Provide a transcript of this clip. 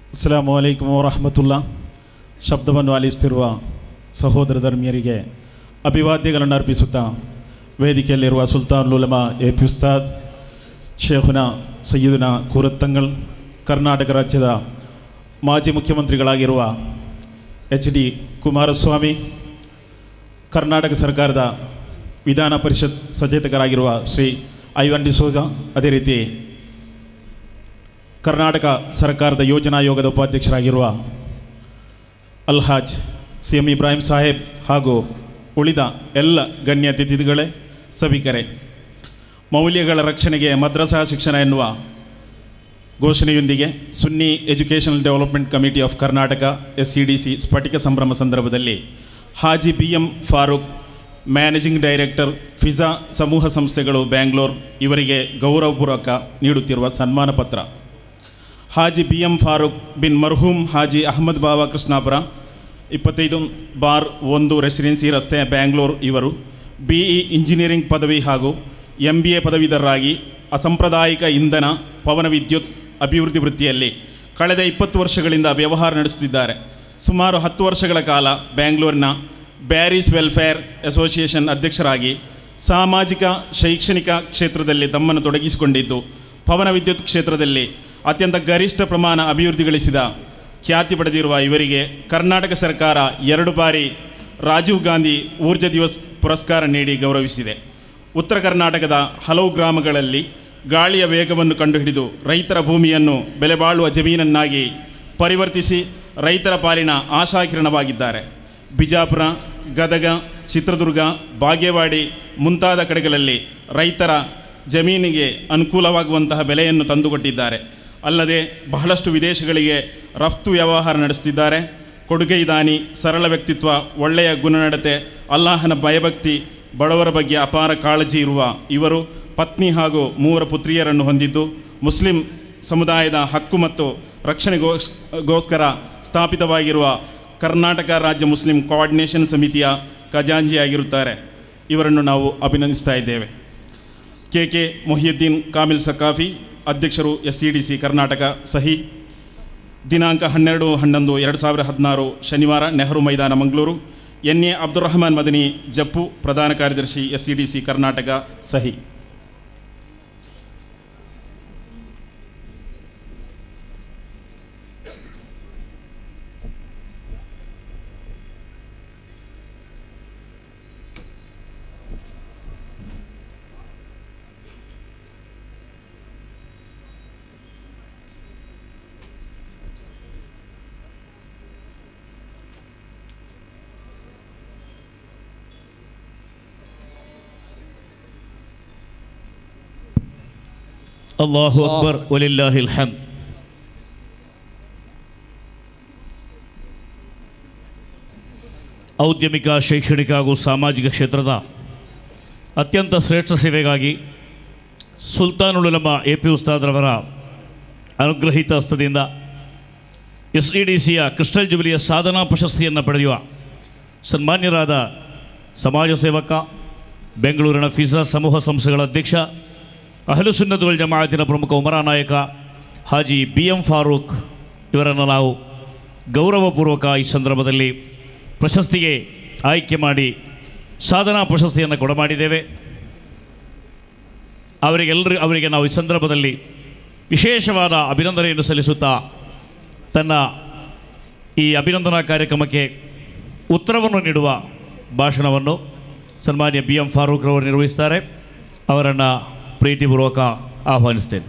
ಅಸ್ಸಲಾಮು ಅಲೈಕುಮ್ ವರಹಮತುಲ್ಲ ಶಬ್ದವನ್ನು ಆಲಿಸ್ತಿರುವ ಸಹೋದರ ಧರ್ಮೀಯರಿಗೆ ಅಭಿವಾದ್ಯಗಳನ್ನು ಅರ್ಪಿಸುತ್ತಾ ವೇದಿಕೆಯಲ್ಲಿರುವ ಸುಲ್ತಾನ್ ಉಲಮಾ ಎ ಪಿ ಉಸ್ತಾದ್ ಶೇಖುನ ಸಯ್ಯದುನ ಕೂರತ್ತಂಗಳ್ ಕರ್ನಾಟಕ ರಾಜ್ಯದ ಮಾಜಿ ಮುಖ್ಯಮಂತ್ರಿಗಳಾಗಿರುವ ಎಚ್ ಡಿ ಕುಮಾರಸ್ವಾಮಿ ಕರ್ನಾಟಕ ಸರ್ಕಾರದ ವಿಧಾನ ಪರಿಷತ್ ಸಚೇತಕರಾಗಿರುವ ಶ್ರೀ ಐವನ್ ಡಿಸೋಜಾ ಅದೇ ರೀತಿ ಕರ್ನಾಟಕ ಸರ್ಕಾರದ ಯೋಜನಾ ಆಯೋಗದ ಉಪಾಧ್ಯಕ್ಷರಾಗಿರುವ ಅಲ್ಹಾಜ್ ಸಿ ಎಂ ಇಬ್ರಾಹಿಂ ಸಾಹೇಬ್ ಹಾಗೂ ಉಳಿದ ಎಲ್ಲ ಗಣ್ಯ ಅತಿಥಿಗಳೇ ಸಭಿಕರೇ ಮೌಲ್ಯಗಳ ರಕ್ಷಣೆಗೆ ಮದ್ರಸಾ ಶಿಕ್ಷಣ ಎನ್ನುವ ಘೋಷಣೆಯೊಂದಿಗೆ Sunni educational development committee of Karnataka S C D C ಸ್ಫಟಿಕ ಸಂಭ್ರಮ ಸಂದರ್ಭದಲ್ಲಿ Haji B M Farooq managing director Fiza ಸಮೂಹ ಸಂಸ್ಥೆಗಳು ಬ್ಯಾಂಗ್ಳೂರ್ ಇವರಿಗೆ ಗೌರವಪೂರ್ವಕ ನೀಡುತ್ತಿರುವ ಸನ್ಮಾನ ಪತ್ರ ಹಾಜಿ ಬಿ ಎಂ ಫಾರೂಕ್ ಬಿನ್ ಮರ್ಹೂಮ್ ಹಾಜಿ ಅಹಮದ್ ಬಾಬಾ ಕೃಷ್ಣಾಪುರ ಇಪ್ಪತ್ತೈದು ಬಾರ್ ಒಂದು ರೆಸಿಡೆನ್ಸಿ ರಸ್ತೆ ಬ್ಯಾಂಗ್ಳೂರ್ ಇವರು ಬಿ ಇ ಇಂಜಿನಿಯರಿಂಗ್ ಪದವಿ ಹಾಗೂ ಎಂ ಬಿ ಎ ಪದವೀಧರರಾಗಿ ಅಸಾಂಪ್ರದಾಯಿಕ ಇಂಧನ ಪವನ ವಿದ್ಯುತ್ ಅಭಿವೃದ್ಧಿ ವೃತ್ತಿಯಲ್ಲಿ ಕಳೆದ ಇಪ್ಪತ್ತು ವರ್ಷಗಳಿಂದ ವ್ಯವಹಾರ ನಡೆಸುತ್ತಿದ್ದಾರೆ ಸುಮಾರು ಹತ್ತು ವರ್ಷಗಳ ಕಾಲ ಬ್ಯಾಂಗ್ಳೂರಿನ ಬ್ಯಾರಿಸ್ ವೆಲ್ಫೇರ್ ಅಸೋಸಿಯೇಷನ್ ಅಧ್ಯಕ್ಷರಾಗಿ ಸಾಮಾಜಿಕ ಶೈಕ್ಷಣಿಕ ಕ್ಷೇತ್ರದಲ್ಲಿ ತಮ್ಮನ್ನು ತೊಡಗಿಸಿಕೊಂಡಿದ್ದು ಪವನ ವಿದ್ಯುತ್ ಕ್ಷೇತ್ರದಲ್ಲಿ ಅತ್ಯಂತ ಗರಿಷ್ಠ ಪ್ರಮಾಣ ಅಭಿವೃದ್ಧಿಗಳಿಸಿದ ಖ್ಯಾತಿ ಪಡೆದಿರುವ ಇವರಿಗೆ ಕರ್ನಾಟಕ ಸರ್ಕಾರ ಎರಡು ಬಾರಿ ರಾಜೀವ್ ಗಾಂಧಿ ಊರ್ಜಾ ದಿವಸ್ ಪುರಸ್ಕಾರ ನೀಡಿ ಗೌರವಿಸಿದೆ ಉತ್ತರ ಕರ್ನಾಟಕದ ಹಲವು ಗ್ರಾಮಗಳಲ್ಲಿ ಗಾಳಿಯ ವೇಗವನ್ನು ಕಂಡುಹಿಡಿದು ರೈತರ ಭೂಮಿಯನ್ನು ಬೆಲೆಬಾಳುವ ಜಮೀನನ್ನಾಗಿ ಪರಿವರ್ತಿಸಿ ರೈತರ ಪಾಲಿನ ಆಶಾಕಿರಣವಾಗಿದ್ದಾರೆ ಬಿಜಾಪುರ ಗದಗ ಚಿತ್ರದುರ್ಗ ಬಾಗೇವಾಡಿ ಮುಂತಾದ ಕಡೆಗಳಲ್ಲಿ ರೈತರ ಜಮೀನಿಗೆ ಅನುಕೂಲವಾಗುವಂತಹ ಬೆಲೆಯನ್ನು ತಂದುಕೊಟ್ಟಿದ್ದಾರೆ ಅಲ್ಲದೆ ಬಹಳಷ್ಟು ವಿದೇಶಗಳಿಗೆ ರಫ್ತು ವ್ಯವಹಾರ ನಡೆಸುತ್ತಿದ್ದಾರೆ ಕೊಡುಗೈ ದಾನಿ ಸರಳ ವ್ಯಕ್ತಿತ್ವ ಒಳ್ಳೆಯ ಗುಣನಡತೆ ಅಲ್ಲಾಹನ ಭಯಭಕ್ತಿ ಬಡವರ ಬಗ್ಗೆ ಅಪಾರ ಕಾಳಜಿ ಇರುವ ಇವರು ಪತ್ನಿ ಹಾಗೂ ಮೂವರ ಪುತ್ರಿಯರನ್ನು ಹೊಂದಿದ್ದು ಮುಸ್ಲಿಂ ಸಮುದಾಯದ ಹಕ್ಕು ಮತ್ತು ರಕ್ಷಣೆಗೋಸ್ ಗೋಸ್ಕರ ಸ್ಥಾಪಿತವಾಗಿರುವ ಕರ್ನಾಟಕ ರಾಜ್ಯ ಮುಸ್ಲಿಂ ಕೋಆರ್ಡಿನೇಷನ್ ಸಮಿತಿಯ ಖಜಾಂಜಿಯಾಗಿರುತ್ತಾರೆ ಇವರನ್ನು ನಾವು ಅಭಿನಂದಿಸ್ತಾ ಇದ್ದೇವೆ ಕೆ ಕೆ ಮೊಹಿಯುದ್ದೀನ್ ಕಾಮಿಲ್ ಸಕಾಫಿ ಅಧ್ಯಕ್ಷರು S C D C Karnataka ಸಹಿ ದಿನಾಂಕ ಹನ್ನೆರಡು ಹನ್ನೊಂದು ಎರಡು ಸಾವಿರ ಹದಿನಾರು ಶನಿವಾರ ನೆಹರು ಮೈದಾನ ಮಂಗಳೂರು ಎನ್ ಎ ಅಬ್ದುಲ್ ರಹಮಾನ್ ಮದನಿ ಜಪ್ಪು ಪ್ರಧಾನ ಕಾರ್ಯದರ್ಶಿ S C D C Karnataka ಸಹಿ ಅಲ್ಲಾಹು ಅಕ್ಬರ್ ಒಲಿಲ್ಲಾಹಿಲ್ ಹಮ್ದ್ ಔದ್ಯಮಿಕ ಶೈಕ್ಷಣಿಕ ಹಾಗೂ ಸಾಮಾಜಿಕ ಕ್ಷೇತ್ರದ ಅತ್ಯಂತ ಶ್ರೇಷ್ಠ ಸೇವೆಗಾಗಿ ಸುಲ್ತಾನುಲಮ ಎ ಪಿ ಉಸ್ತಾದ್ರವರ ಅನುಗ್ರಹಿತ ಹಸ್ತದಿಂದ ಎಸ್ ಡಿ ಡಿ ಸಿಯ ಕ್ರಿಸ್ಟಲ್ ಜುಬಿಲಿಯ ಸಾಧನಾ ಪ್ರಶಸ್ತಿಯನ್ನು ಪಡೆಯುವ ಸನ್ಮಾನ್ಯರಾದ ಸಮಾಜ ಸೇವಕ ಬೆಂಗಳೂರಿನ ಫಿಜಾ ಸಮೂಹ ಸಂಸ್ಥೆಗಳ ಅಧ್ಯಕ್ಷ ಅಹಲು ಸುನ್ನದುಲ್ ಜಮಾಅತಿನ ಪ್ರಮುಖ ಉಮರಾ ನಾಯಕ ಹಾಜಿ ಬಿ ಎಂ ಫಾರೂಕ್ ಇವರನ್ನು ನಾವು ಗೌರವಪೂರ್ವಕ ಈ ಸಂದರ್ಭದಲ್ಲಿ ಪ್ರಶಸ್ತಿಗೆ ಆಯ್ಕೆ ಮಾಡಿ ಸಾಧನಾ ಪ್ರಶಸ್ತಿಯನ್ನು ಕೊಡಮಾಡಿದ್ದೇವೆ ಅವರಿಗೆಲ್ಲರಿ ಅವರಿಗೆ ನಾವು ಈ ಸಂದರ್ಭದಲ್ಲಿ ವಿಶೇಷವಾದ ಅಭಿನಂದನೆಯನ್ನು ಸಲ್ಲಿಸುತ್ತಾ ತನ್ನ ಈ ಅಭಿನಂದನಾ ಕಾರ್ಯಕ್ರಮಕ್ಕೆ ಉತ್ತರವನ್ನು ನೀಡುವ ಭಾಷಣವನ್ನು ಸನ್ಮಾನ್ಯ ಬಿ ಎಂ ಫಾರೂಕ್ ರವರು ನಿರ್ವಹಿಸ್ತಾರೆ ಅವರನ್ನು ಪ್ರೀತಿಪೂರ್ವಕ ಆಹ್ವಾನಿಸ್ತೇನೆ